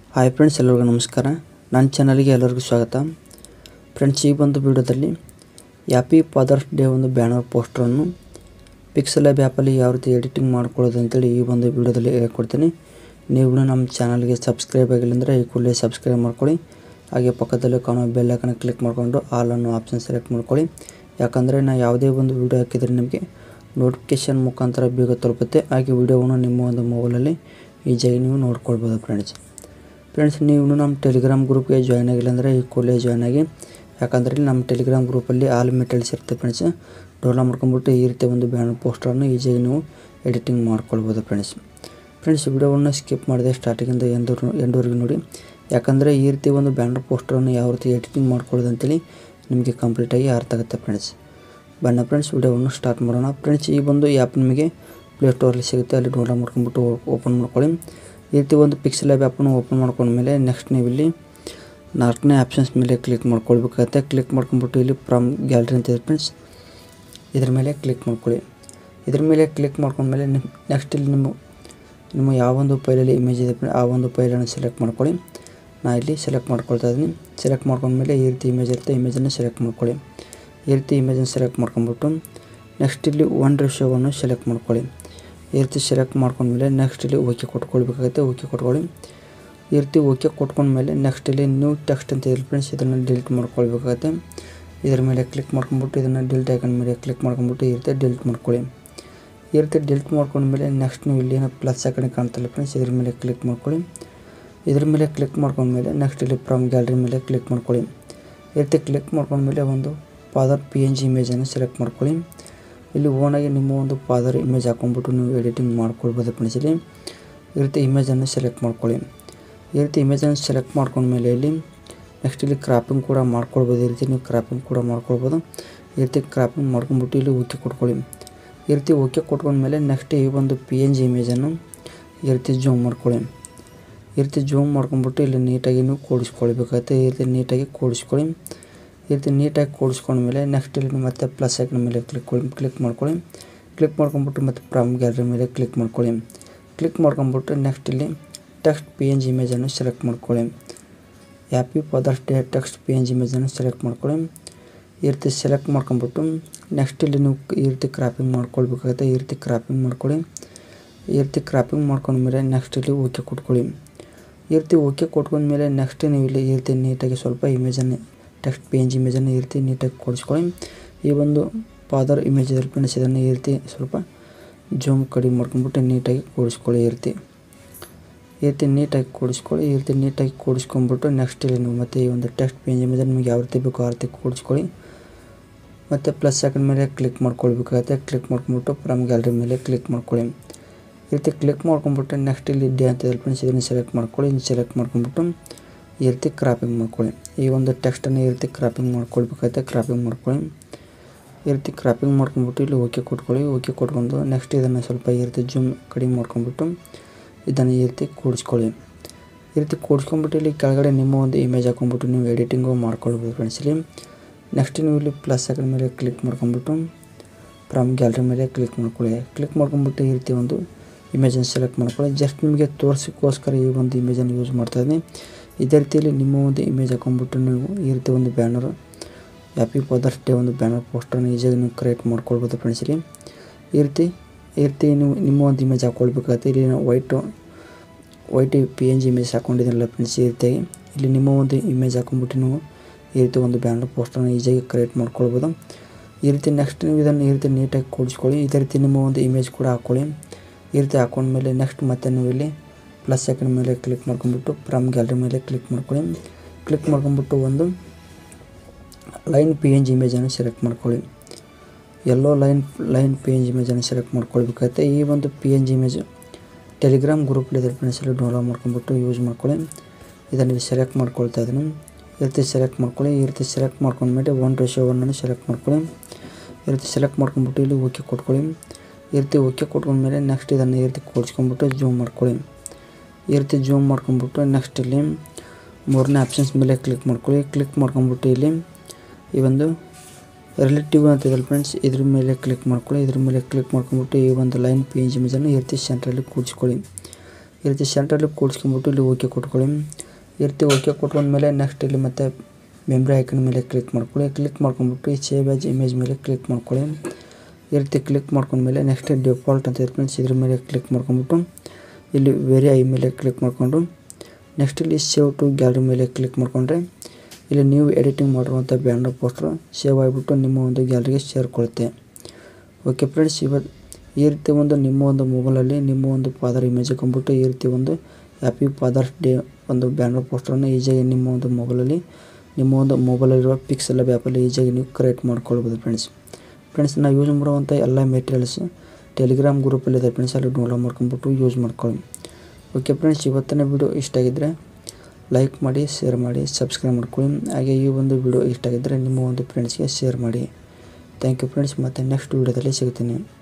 hi friends ಎಲ್ಲರಿಗೂ ನಮಸ್ಕಾರ ನನ್ನ ಚಾನಲ್ಗೆ ಎಲ್ಲರಿಗೂ ಸ್ವಾಗತ ಫ್ರೆಂಡ್ಸ್ ಈ ಒಂದು ವಿಡಿಯೋದಲ್ಲಿ ಹ್ಯಾಪಿ ಫಾದರ್ಸ್ ಡೇ ಒಂದು ಬ್ಯಾನರ್ ಪೋಸ್ಟರನ್ನು ಪಿಕ್ಸೆಲ್ ಲ್ಯಾಬ್ ಆ್ಯಪಲ್ಲಿ ಯಾವ ರೀತಿ ಎಡಿಟಿಂಗ್ ಮಾಡ್ಕೊಳ್ಳೋದು ಅಂತೇಳಿ ಈ ಒಂದು ವಿಡಿಯೋದಲ್ಲಿ ಹೇಳ್ಕೊಡ್ತೀನಿ ನೀವು ನಮ್ಮ ಚಾನಲ್ಗೆ ಸಬ್ಸ್ಕ್ರೈಬ್ ಆಗಿಲ್ಲ ಅಂದರೆ ಈ ಕೂಡಲೇ ಸಬ್ಸ್ಕ್ರೈಬ್ ಮಾಡ್ಕೊಳ್ಳಿ ಹಾಗೆ ಪಕ್ಕದಲ್ಲಿ ಕಾಣೋ ಬೆಲ್ ಐಕನ್ ಕ್ಲಿಕ್ ಮಾಡಿಕೊಂಡು ಆಲ್ ಅನ್ನೋ ಆಪ್ಷನ್ ಸೆಲೆಕ್ಟ್ ಮಾಡ್ಕೊಳ್ಳಿ ಯಾಕಂದರೆ ನಾನು ಯಾವುದೇ ಒಂದು ವಿಡಿಯೋ ಹಾಕಿದರೆ ನಿಮಗೆ ನೋಟಿಫಿಕೇಷನ್ ಮುಖಾಂತರ ಬೇಗ ತಲುಪುತ್ತೆ ಹಾಗೆ ವಿಡಿಯೋವನ್ನು ನಿಮ್ಮ ಒಂದು ಮೊಬೈಲಲ್ಲಿ ಈಸಿಯಾಗಿ ನೀವು ನೋಡ್ಕೊಳ್ಬೋದು ಫ್ರೆಂಡ್ಸ್ ಫ್ರೆಂಡ್ಸ್ ನೀವು ನಮ್ಮ ಟೆಲಿಗ್ರಾಮ್ ಗ್ರೂಪ್ಗೆ ಜಾಯ್ನ್ ಆಗಿಲ್ಲ ಅಂದರೆ ಈ ಕೂಡಲೇ ಜಾಯ್ನ್ ಆಗಿ ಯಾಕಂದರೆ ಇಲ್ಲಿ ನಮ್ಮ ಟೆಲಿಗ್ರಾಮ್ ಗ್ರೂಪಲ್ಲಿ ಆಲ್ ಮೆಟೀರಿಯಲ್ಸ್ ಇರುತ್ತೆ ಫ್ರೆಂಡ್ಸ್ ಡೌನ್ಲೋಡ್ ಮಾಡ್ಕೊಂಬಿಟ್ಟು ಈ ರೀತಿ ಒಂದು ಬ್ಯಾನರ್ ಪೋಸ್ಟರನ್ನು ಈಸಿಯಾಗಿ ನೀವು ಎಡಿಟಿಂಗ್ ಮಾಡ್ಕೊಳ್ಬೋದು ಫ್ರೆಂಡ್ಸ್ ಫ್ರೆಂಡ್ಸ್ ವಿಡಿಯೋವನ್ನು ಸ್ಕಿಪ್ ಮಾಡಿದೆ ಸ್ಟಾರ್ಟಿಂಗಿಂದ ಎಂದೂರು ಎಂಡೂವರೆಗೆ ನೋಡಿ ಯಾಕಂದರೆ ಈ ರೀತಿ ಒಂದು ಬ್ಯಾನರ್ ಪೋಸ್ಟರನ್ನು ಯಾವ ರೀತಿ ಎಡಿಟಿಂಗ್ ಮಾಡ್ಕೊಳ್ಳೋದು ಅಂತೇಳಿ ನಿಮಗೆ ಕಂಪ್ಲೀಟಾಗಿ ಅರ್ಥ ಆಗುತ್ತೆ ಫ್ರೆಂಡ್ಸ್ ಬಣ್ಣ ಫ್ರೆಂಡ್ಸ್ ವಿಡಿಯೋವನ್ನು ಸ್ಟಾರ್ಟ್ ಮಾಡೋಣ ಫ್ರೆಂಡ್ಸ್ ಈ ಒಂದು ಆ್ಯಪ್ ನಿಮಗೆ ಪ್ಲೇಸ್ಟೋರಲ್ಲಿ ಸಿಗುತ್ತೆ ಅಲ್ಲಿ ಡೌನ್ಲೋಡ್ ಮಾಡ್ಕೊಂಬಿಟ್ಟು ಓಪನ್ ಮಾಡ್ಕೊಳ್ಳಿ ಈ ರೀತಿ ಒಂದು ಪಿಕ್ಸೆಲ್ ಲ್ಯಾಬ್ ಆ್ಯಪನ್ನು ಓಪನ್ ಮಾಡ್ಕೊಂಡ್ಮೇಲೆ ನೆಕ್ಸ್ಟ್ ನೀವು ಇಲ್ಲಿ ನಾಲ್ಕನೇ ಆಪ್ಷನ್ಸ್ ಮೇಲೆ ಕ್ಲಿಕ್ ಮಾಡ್ಕೊಳ್ಬೇಕಾಗತ್ತೆ ಕ್ಲಿಕ್ ಮಾಡ್ಕೊಂಬಿಟ್ಟು ಇಲ್ಲಿ ಫ್ರಮ್ ಗ್ಯಾಲರಿ ಅಂತ ಇದೆ ಫ್ರೆಂಡ್ಸ್ ಇದ್ರ ಮೇಲೆ ಕ್ಲಿಕ್ ಮಾಡ್ಕೊಳ್ಳಿ ಇದ್ರ ಮೇಲೆ ಕ್ಲಿಕ್ ಮಾಡ್ಕೊಂಡ್ಮೇಲೆ ನೆಕ್ಸ್ಟ್ ಇಲ್ಲಿ ನಿಮ್ಮ ನಿಮ್ಮ ಯಾವ ಒಂದು ಫೈಲಲ್ಲಿ ಇಮೇಜ್ ಇದೆ ಆ ಒಂದು ಫೈಲನ್ನು ಸೆಲೆಕ್ಟ್ ಮಾಡ್ಕೊಳ್ಳಿ ನಾ ಇಲ್ಲಿ ಸೆಲೆಕ್ಟ್ ಮಾಡ್ಕೊಳ್ತಾ ಇದ್ದೀನಿ ಸೆಲೆಕ್ಟ್ ಮಾಡ್ಕೊಂಡ್ಮೇಲೆ ಈ ರೀತಿ ಇಮೇಜ್ ಇರುತ್ತೆ ಇಮೇಜನ್ನು ಸೆಲೆಕ್ಟ್ ಮಾಡ್ಕೊಳ್ಳಿ ಈ ರೀತಿ ಇಮೇಜನ್ನು ಸೆಲೆಕ್ಟ್ ಮಾಡ್ಕೊಂಬಿಟ್ಟು ನೆಕ್ಸ್ಟ್ ಇಲ್ಲಿ ಒನ್ ರೇಷೋವನ್ನು ಸೆಲೆಕ್ಟ್ ಮಾಡ್ಕೊಳ್ಳಿ ಈ ರೀತಿ ಸೆಲೆಕ್ಟ್ ಮಾಡ್ಕೊಂಡ್ಮೇಲೆ ನೆಕ್ಸ್ಟ್ ಇಲ್ಲಿ ಓಕೆ ಕೊಟ್ಕೊಳ್ಬೇಕಾಗುತ್ತೆ ಓಕೆ ಕೊಟ್ಕೊಳ್ಳಿ ಈ ರೀತಿ ಓಕೆ ಕೊಟ್ಕೊಂಡ್ಮೇಲೆ ನೆಕ್ಸ್ಟ್ ಇಲ್ಲಿ ನ್ಯೂ ಟೆಕ್ಸ್ಟ್ ಅಂತ ಇದೆ ಫ್ರೆಂಡ್ಸ್ ಇದನ್ನು ಡಿಲೀಟ್ ಮಾಡ್ಕೊಳ್ಬೇಕಾಗುತ್ತೆ ಇದ್ರ ಮೇಲೆ ಕ್ಲಿಕ್ ಮಾಡ್ಕೊಂಬಿಟ್ಟು ಇದನ್ನು ಡಿಲೀಟ್ ಐಕನ್ ಮೇಲೆ ಕ್ಲಿಕ್ ಮಾಡ್ಕೊಂಬಿಟ್ಟು ಈ ರೀತಿ ಡಿಲೀಟ್ ಮಾಡ್ಕೊಳ್ಳಿ ಈ ರೀತಿ ಡಿಲೀಟ್ ಮಾಡ್ಕೊಂಡ್ಮೇಲೆ ನೆಕ್ಸ್ಟ್ ನೀವು ಇಲ್ಲಿ ಏನೋ ಪ್ಲಸ್ ಐಕನ್ ಕಾಣ್ತಲ್ಲ ಫ್ರೆಂಡ್ಸ್ ಇದ್ರ ಮೇಲೆ ಕ್ಲಿಕ್ ಮಾಡ್ಕೊಳ್ಳಿ ಇದ್ರ ಮೇಲೆ ಕ್ಲಿಕ್ ಮಾಡ್ಕೊಂಡ್ಮೇಲೆ ನೆಕ್ಸ್ಟ್ ಇಲ್ಲಿ ಫ್ರಮ್ ಗ್ಯಾಲರಿ ಮೇಲೆ ಕ್ಲಿಕ್ ಮಾಡ್ಕೊಳ್ಳಿ ಈ ರೀತಿ ಕ್ಲಿಕ್ ಮಾಡ್ಕೊಂಡ್ಮೇಲೆ ಒಂದು ಫಾದರ್ ಪಿ ಎನ್ ಜಿ ಇಮೇಜನ್ನು ಸೆಲೆಕ್ಟ್ ಮಾಡ್ಕೊಳ್ಳಿ ಇಲ್ಲಿ ಓನಾಗಿ ನಿಮ್ಮ ಒಂದು ಫಾದರ್ ಇಮೇಜ್ ಹಾಕೊಂಡ್ಬಿಟ್ಟು ನೀವು ಎಡಿಟಿಂಗ್ ಮಾಡ್ಕೊಳ್ಬೋದು ಫ್ರೆಂಡ್ಸ್ ಇಲ್ಲಿ ಈ ರೀತಿ ಇಮೇಜನ್ನು ಸೆಲೆಕ್ಟ್ ಮಾಡ್ಕೊಳ್ಳಿ ಈ ರೀತಿ ಇಮೇಜನ್ನು ಸೆಲೆಕ್ಟ್ ಮಾಡ್ಕೊಂಡ್ಮೇಲೆ ಇಲ್ಲಿ ನೆಕ್ಸ್ಟ್ ಇಲ್ಲಿ ಕ್ರಾಪಿಂಗ್ ಕೂಡ ಮಾಡ್ಕೊಳ್ಬೋದು ಈ ರೀತಿ ನೀವು ಕ್ರಾಪಿಂಗ್ ಕೂಡ ಮಾಡ್ಕೊಳ್ಬೋದು ಈ ರೀತಿ ಕ್ರಾಪಿಂಗ್ ಮಾಡ್ಕೊಂಡ್ಬಿಟ್ಟು ಇಲ್ಲಿ ಓಕೆ ಕೊಟ್ಕೊಳ್ಳಿ ಈ ರೀತಿ ಓಕೆ ಕೊಟ್ಕೊಂಡ್ಮೇಲೆ ನೆಕ್ಸ್ಟ್ ಈ ಒಂದು ಪಿ ಎನ್ ಜಿ ಇಮೇಜನ್ನು ಈ ರೀತಿ ಜೂಮ್ ಮಾಡ್ಕೊಳ್ಳಿ ಈ ರೀತಿ ಜೂಮ್ ಮಾಡ್ಕೊಂಡ್ಬಿಟ್ಟು ಇಲ್ಲಿ ನೀಟಾಗಿ ನೀವು ಕೂಡಿಸ್ಕೊಳ್ಬೇಕಾಗುತ್ತೆ ಈ ರೀತಿ ನೀಟಾಗಿ ಕೂಡಿಸ್ಕೊಳ್ಳಿ ಈ ರೀತಿ ನೀಟಾಗಿ ಕೂಡಿಸ್ಕೊಂಡ್ಮೇಲೆ ನೆಕ್ಸ್ಟ್ ಇಲ್ಲಿ ಮತ್ತೆ ಪ್ಲಸ್ ಐಕನ್ ಮೇಲೆ ಕ್ಲಿಕ್ ಕ್ಲಿಕ್ ಮಾಡ್ಕೊಳ್ಳಿ ಕ್ಲಿಕ್ ಮಾಡ್ಕೊಂಬಿಟ್ಟು ಮತ್ತೆ ಫ್ರಮ್ ಗ್ಯಾಲರಿ ಮೇಲೆ ಕ್ಲಿಕ್ ಮಾಡ್ಕೊಳ್ಳಿ ಕ್ಲಿಕ್ ಮಾಡ್ಕೊಂಬಿಟ್ಟು ನೆಕ್ಸ್ಟ್ ಇಲ್ಲಿ ಟೆಕ್ಸ್ಟ್ ಪಿ ಎನ್ ಜಿ ಇಮೇಜನ್ನು ಸೆಲೆಕ್ಟ್ ಮಾಡ್ಕೊಳ್ಳಿ happy father's day text P N G ಇಮೇಜನ್ನು ಸೆಲೆಕ್ಟ್ ಮಾಡ್ಕೊಳ್ಳಿ ಈ ರೀತಿ ಸೆಲೆಕ್ಟ್ ಮಾಡ್ಕೊಂಬಿಟ್ಟು ನೆಕ್ಸ್ಟ್ ಇಲ್ಲಿ ನೀವು ಈ ರೀತಿ ಕ್ರಾಪಿಂಗ್ ಮಾಡ್ಕೊಳ್ಬೇಕಾಗುತ್ತೆ ಈ ರೀತಿ ಕ್ರಾಪಿಂಗ್ ಮಾಡ್ಕೊಳ್ಳಿ ಈ ರೀತಿ ಕ್ರಾಪಿಂಗ್ ಮಾಡ್ಕೊಂಡ್ಮೇಲೆ ನೆಕ್ಸ್ಟ್ ಇಲ್ಲಿ ಓಕೆ ಕೊಟ್ಕೊಳ್ಳಿ ಈ ರೀತಿ ಓಕೆ ಕೊಟ್ಕೊಂಡ್ಮೇಲೆ ನೆಕ್ಸ್ಟ್ ನೀವು ಇಲ್ಲಿ ಈ ರೀತಿ ನೀಟಾಗಿ ಸ್ವಲ್ಪ ಇಮೇಜನ್ನು ಟೆಕ್ಸ್ಟ್ ಪಿ ಎನ್ ಜಿ ಇಮೇಜನ್ನು ಈ ರೀತಿ ನೀಟಾಗಿ ಕೊಡಿಸ್ಕೊಳ್ಳಿ ಈ ಒಂದು ಫಾದರ್ ಇಮೇಜ್ ಇದೆ ಫ್ರೆಂಡ್ಸ್ ಇದನ್ನು ಈ ರೀತಿ ಸ್ವಲ್ಪ ಜೂಮ್ ಕಡಿಮೆ ಮಾಡ್ಕೊಂಡ್ಬಿಟ್ಟು ನೀಟಾಗಿ ಕೂಡಿಸ್ಕೊಳ್ಳಿ ಈ ರೀತಿ ಈ ರೀತಿ ನೀಟಾಗಿ ಕೂಡಿಸ್ಕೊಳ್ಳಿ ಈ ರೀತಿ ನೀಟಾಗಿ ಕೂಡಿಸ್ಕೊಂಡ್ಬಿಟ್ಟು ನೆಕ್ಸ್ಟ್ ಇಲ್ಲಿ ನೀವು ಮತ್ತೆ ಈ ಒಂದು ಟೆಕ್ಸ್ಟ್ ಪಿ ಎನ್ ಜಿ ಇಮೇಜನ್ನು ನಿಮಗೆ ಯಾವ ರೀತಿ ಬೇಕೋ ಆ ರೀತಿ ಕೂಡಿಸ್ಕೊಳ್ಳಿ ಮತ್ತು ಪ್ಲಸ್ ಸೆಕೆಂಡ್ ಮೇಲೆ ಕ್ಲಿಕ್ ಮಾಡ್ಕೊಳ್ಬೇಕಾಗತ್ತೆ ಕ್ಲಿಕ್ ಮಾಡ್ಕೊಂಬಿಟ್ಟು ಫ್ರಮ್ ಗ್ಯಾಲರಿ ಮೇಲೆ ಕ್ಲಿಕ್ ಮಾಡ್ಕೊಳ್ಳಿ ಈ ರೀತಿ ಕ್ಲಿಕ್ ಮಾಡ್ಕೊಂಬಿಟ್ಟು ನೆಕ್ಸ್ಟ್ ಇಲ್ಲಿ ಡೇ ಅಂತ ಇದೆ ಫ್ರೆಂಡ್ಸ್ ಇದನ್ನು ಸೆಲೆಕ್ಟ್ ಮಾಡ್ಕೊಳ್ಳಿ ಇದನ್ನು ಸೆಲೆಕ್ಟ್ ಮಾಡ್ಕೊಂಬಿಟ್ಟು ಈ ರೀತಿ ಕ್ರಾಪಿಂಗ್ ಮಾಡ್ಕೊಳ್ಳಿ ಈ ಒಂದು ಟೆಕ್ಸ್ಟನ್ನು ಈ ರೀತಿ ಕ್ರಾಪಿಂಗ್ ಮಾಡ್ಕೊಳ್ಬೇಕಾಗುತ್ತೆ ಕ್ರಾಪಿಂಗ್ ಮಾಡ್ಕೊಳ್ಳಿ ಈ ರೀತಿ ಕ್ರಾಪಿಂಗ್ ಮಾಡ್ಕೊಂಬಿಟ್ಟು ಇಲ್ಲಿ ಓಕೆ ಕೊಟ್ಕೊಳ್ಳಿ ಓಕೆ ಕೊಟ್ಕೊಂಡು ನೆಕ್ಸ್ಟ್ ಇದನ್ನು ಸ್ವಲ್ಪ ಈ ರೀತಿ ಜೂಮ್ ಕಡಿಮೆ ಮಾಡ್ಕೊಂಬಿಟ್ಟು ಇದನ್ನು ಈ ರೀತಿ ಕೂಡಿಸ್ಕೊಳ್ಳಿ ಈ ರೀತಿ ಕೂಡಿಸ್ಕೊಂಬಿಟ್ಟು ಇಲ್ಲಿ ಕೆಳಗಡೆ ನಿಮ್ಮ ಒಂದು ಇಮೇಜ್ ಹಾಕೊಂಡ್ಬಿಟ್ಟು ನೀವು ಎಡಿಟಿಂಗು ಮಾಡ್ಕೊಳ್ಬೋದು ಫ್ರೆಂಡ್ಸ್ ಇಲ್ಲಿ ನೆಕ್ಸ್ಟ್ ನೀವು ಇಲ್ಲಿ ಪ್ಲಸ್ ಸೆಕೆಂಡ್ ಮೇಲೆ ಕ್ಲಿಕ್ ಮಾಡ್ಕೊಂಬಿಟ್ಟು ಫ್ರಮ್ ಗ್ಯಾಲರಿ ಮೇಲೆ ಕ್ಲಿಕ್ ಮಾಡ್ಕೊಳ್ಳಿ ಕ್ಲಿಕ್ ಮಾಡ್ಕೊಂಬಿಟ್ಟು ಈ ರೀತಿ ಒಂದು ಇಮೇಜನ್ನು ಸೆಲೆಕ್ಟ್ ಮಾಡ್ಕೊಳ್ಳಿ ಜಸ್ಟ್ ನಿಮಗೆ ತೋರಿಸೋಕ್ಕೋಸ್ಕರ ಈ ಒಂದು ಇಮೇಜನ್ನು ಯೂಸ್ ಮಾಡ್ತಾಯಿದ್ದೀನಿ ಇದೇ ರೀತಿಯಲ್ಲಿ ನಿಮ್ಮ ಒಂದು ಇಮೇಜ್ ಹಾಕೊಂಡ್ಬಿಟ್ಟು ನೀವು ಈ ರೀತಿ ಒಂದು ಬ್ಯಾನರ್ ಹ್ಯಾಪಿ ಫಾದರ್ಸ್ ಡೇ ಒಂದು ಬ್ಯಾನರ್ ಪೋಸ್ಟರ್ನ ಈಸಿಯಾಗಿ ನೀವು ಕ್ರಿಯೇಟ್ ಮಾಡ್ಕೊಳ್ಬೋದು ಫ್ರೆಂಡ್ಸ್ ಇಲ್ಲಿ ಈ ರೀತಿ ಈ ರೀತಿ ನೀವು ನಿಮ್ಮ ಒಂದು ಇಮೇಜ್ ಹಾಕ್ಕೊಳ್ಬೇಕಾಗುತ್ತೆ ಇಲ್ಲಿ white white P N G image ಹಾಕ್ಕೊಂಡಿದ್ದೀನಲ್ಲ ಫ್ರೆಂಡ್ಸ್ ಈ ರೀತಿಯಾಗಿ ಇಲ್ಲಿ ನಿಮ್ಮ ಒಂದು ಇಮೇಜ್ ಹಾಕೊಂಡ್ಬಿಟ್ಟು ನೀವು ಈ ರೀತಿ ಒಂದು ಬ್ಯಾನರ್ ಪೋಸ್ಟರ್ನ ಈಸಿಯಾಗಿ ಕ್ರಿಯೇಟ್ ಮಾಡ್ಕೊಳ್ಬೋದು ಈ ರೀತಿ ನೆಕ್ಸ್ಟ್ ನೀವು ಇದನ್ನು ಈ ರೀತಿ ನೀಟಾಗಿ ಕೂಡಿಸ್ಕೊಳ್ಳಿ ಇದೇ ರೀತಿ ನಿಮ್ಮ ಒಂದು ಇಮೇಜ್ ಕೂಡ ಹಾಕ್ಕೊಳ್ಳಿ ಈ ರೀತಿ ಹಾಕೊಂಡ್ಮೇಲೆ ನೆಕ್ಸ್ಟ್ ಮತ್ತೆ ನೀವು ಇಲ್ಲಿ ಪ್ಲಸ್ ಸೆಕೆಂಡ್ ಮೇಲೆ ಕ್ಲಿಕ್ ಮಾಡ್ಕೊಂಬಿಟ್ಟು ಫ್ರಮ್ ಗ್ಯಾಲರಿ ಮೇಲೆ ಕ್ಲಿಕ್ ಮಾಡ್ಕೊಳ್ಳಿ ಕ್ಲಿಕ್ ಮಾಡ್ಕೊಂಬಿಟ್ಟು ಒಂದು ಲೈನ್ ಪಿ ಎನ್ ಜಿ ಇಮೇಜನ್ನು ಸೆಲೆಕ್ಟ್ ಮಾಡ್ಕೊಳ್ಳಿ ಎಲ್ಲೋ line line P N G ಇಮೇಜನ್ನು ಸೆಲೆಕ್ಟ್ ಮಾಡ್ಕೊಳ್ಬೇಕಾಗುತ್ತೆ ಈ ಒಂದು P N G image Telegram ಗ್ರೂಪಲ್ಲಿದೆ ಫ್ರೆಂಡ್ಸಲ್ಲಿ ಡೌನ್ಲೋಡ್ ಮಾಡ್ಕೊಂಬಿಟ್ಟು ಯೂಸ್ ಮಾಡ್ಕೊಳ್ಳಿ ಇದನ್ನು ಸೆಲೆಕ್ಟ್ ಮಾಡ್ಕೊಳ್ತಾ ಇದ್ದೀನಿ ಈ ರೀತಿ ಸೆಲೆಕ್ಟ್ ಮಾಡ್ಕೊಳ್ಳಿ ಈ ರೀತಿ ಸೆಲೆಕ್ಟ್ ಮಾಡ್ಕೊಂಡ್ಮೇಲೆ ಒನ್ ರೇಷೋ ಒನ್ನನ್ನು ಸೆಲೆಕ್ಟ್ ಮಾಡ್ಕೊಳ್ಳಿ ಈ ರೀತಿ ಸೆಲೆಕ್ಟ್ ಮಾಡ್ಕೊಂಬಿಟ್ಟು ಇಲ್ಲಿ ಓಕೆ ಕೊಟ್ಕೊಳ್ಳಿ ಈ ರೀತಿ ಓಕೆ ಕೊಟ್ಕೊಂಡ್ಮೇಲೆ ನೆಕ್ಸ್ಟ್ ಇದನ್ನು ಈ ರೀತಿ ಕೂಡಿಸ್ಕೊಂಬಿಟ್ಟು ಜೂಮ್ ಮಾಡ್ಕೊಳ್ಳಿ ಈ ರೀತಿ ಜೂಮ್ ಮಾಡ್ಕೊಂಬಿಟ್ಟು ನೆಕ್ಸ್ಟ್ ಇಲ್ಲಿ ಮೂರನೇ ಆಪ್ಷನ್ಸ್ ಮೇಲೆ ಕ್ಲಿಕ್ ಮಾಡ್ಕೊಳ್ಳಿ ಕ್ಲಿಕ್ ಮಾಡ್ಕೊಂಬಿಟ್ಟು ಇಲ್ಲಿ ಈ ಒಂದು ರಿಲೇಟಿವ್ ಅಂತಿದೆ ಫ್ರೆಂಡ್ಸ್ ಇದ್ರ ಮೇಲೆ ಕ್ಲಿಕ್ ಮಾಡ್ಕೊಳ್ಳಿ ಇದ್ರ ಮೇಲೆ ಕ್ಲಿಕ್ ಮಾಡ್ಕೊಂಬಿಟ್ಟು ಈ ಒಂದು ಲೈನ್ ಪಿ ಎನ್ ಜಿ ಇಮೇಜನ್ನು ಈ ರೀತಿ ಸೆಂಟ್ರಲ್ಲಿ ಕೂಡಿಸ್ಕೊಳ್ಳಿ ಈ ರೀತಿ ಸೆಂಟ್ರಲ್ಲಿ ಕೂಡಿಸ್ಕೊಂಬಿಟ್ಟು ಇಲ್ಲಿ ಓಕೆ ಕೊಟ್ಕೊಳ್ಳಿ ಈ ರೀತಿ ಓಕೆ ಕೊಟ್ಕೊಂಡ್ಮೇಲೆ ನೆಕ್ಸ್ಟ್ ಇಲ್ಲಿ ಮತ್ತೆ ಮೆಮ್ರಿ ಐಕನ್ ಮೇಲೆ ಕ್ಲಿಕ್ ಮಾಡ್ಕೊಳ್ಳಿ ಕ್ಲಿಕ್ ಮಾಡ್ಕೊಂಬಿಟ್ಟು ಈ ಸೇವ್ ಆ್ಯಸ್ ಇಮೇಜ್ ಮೇಲೆ ಕ್ಲಿಕ್ ಮಾಡ್ಕೊಳ್ಳಿ ಈ ರೀತಿ ಕ್ಲಿಕ್ ಮಾಡ್ಕೊಂಡ್ಮೇಲೆ ನೆಕ್ಸ್ಟ್ ಡಿಫಾಲ್ಟ್ ಅಂತ ಇದೆ ಫ್ರೆಂಡ್ಸ್ ಇದ್ರ ಮೇಲೆ ಕ್ಲಿಕ್ ಮಾಡ್ಕೊಂಬಿಟ್ಟು ಇಲ್ಲಿ ವೆರಿ ಐ ಮೇಲೆ ಕ್ಲಿಕ್ ಮಾಡಿಕೊಂಡು ನೆಕ್ಸ್ಟ್ ಇಲ್ಲಿ ಸೇವ್ ಟು ಗ್ಯಾಲರಿ ಮೇಲೆ ಕ್ಲಿಕ್ ಮಾಡಿಕೊಂಡ್ರೆ ಇಲ್ಲಿ ನೀವು ಎಡಿಟಿಂಗ್ ಮಾಡಿರುವಂಥ ಬ್ಯಾನರ್ ಪೋಸ್ಟರ್ ಸೇವ್ ಆಗಿಬಿಟ್ಟು ನಿಮ್ಮ ಒಂದು ಗ್ಯಾಲರಿಗೆ ಸೇರಿಕೊಳ್ಳುತ್ತೆ ಓಕೆ ಫ್ರೆಂಡ್ಸ್ ಇವತ್ತು ಈ ರೀತಿ ಒಂದು ನಿಮ್ಮ ಒಂದು ಮೊಬೈಲಲ್ಲಿ ನಿಮ್ಮ ಒಂದು ಫಾದರ್ ಇಮೇಜ್ ಹಾಕೊಂಡ್ಬಿಟ್ಟು ಈ ರೀತಿ ಒಂದು ಹ್ಯಾಪಿ ಫಾದರ್ಸ್ ಡೇ ಒಂದು ಬ್ಯಾನರ್ ಪೋಸ್ಟರನ್ನು ಈಸಿಯಾಗಿ ನಿಮ್ಮ ಒಂದು ಮೊಬೈಲಲ್ಲಿ ನಿಮ್ಮ ಒಂದು ಮೊಬೈಲಲ್ಲಿರುವ ಪಿಕ್ಸೆಲ್ ಆ್ಯಪಲ್ಲಿ ಈಸಿಯಾಗಿ ನೀವು ಕ್ರಿಯೇಟ್ ಮಾಡ್ಕೊಳ್ಬೋದು ಫ್ರೆಂಡ್ಸ್ ಫ್ರೆಂಡ್ಸ್ ನಾವು ಯೂಸ್ ಮಾಡುವಂಥ ಎಲ್ಲ ಮೆಟೀರಿಯಲ್ಸ್ ಟೆಲಿಗ್ರಾಮ್ ಗ್ರೂಪಲ್ಲಿದೆ ಫ್ರೆಂಡ್ಸ್ ಅಲ್ಲಿ ಡೌನ್ಲೋಡ್ ಮಾಡ್ಕೊಂಬಿಟ್ಟು ಯೂಸ್ ಮಾಡ್ಕೊಳ್ಳಿ ಓಕೆ ಫ್ರೆಂಡ್ಸ್ ಇವತ್ತಿನ ವಿಡಿಯೋ ಇಷ್ಟ ಆಗಿದ್ದರೆ ಲೈಕ್ ಮಾಡಿ ಶೇರ್ ಮಾಡಿ ಸಬ್ಸ್ಕ್ರೈಬ್ ಮಾಡ್ಕೊಳ್ಳಿ ಹಾಗೆ ಈ ಒಂದು ವಿಡಿಯೋ ಇಷ್ಟ ಆಗಿದ್ದರೆ ನಿಮ್ಮ ಒಂದು ಫ್ರೆಂಡ್ಸ್ಗೆ ಶೇರ್ ಮಾಡಿ ಥ್ಯಾಂಕ್ ಯು ಫ್ರೆಂಡ್ಸ್ ಮತ್ತು ನೆಕ್ಸ್ಟ್ ವಿಡಿಯೋದಲ್ಲಿ ಸಿಗ್ತೀನಿ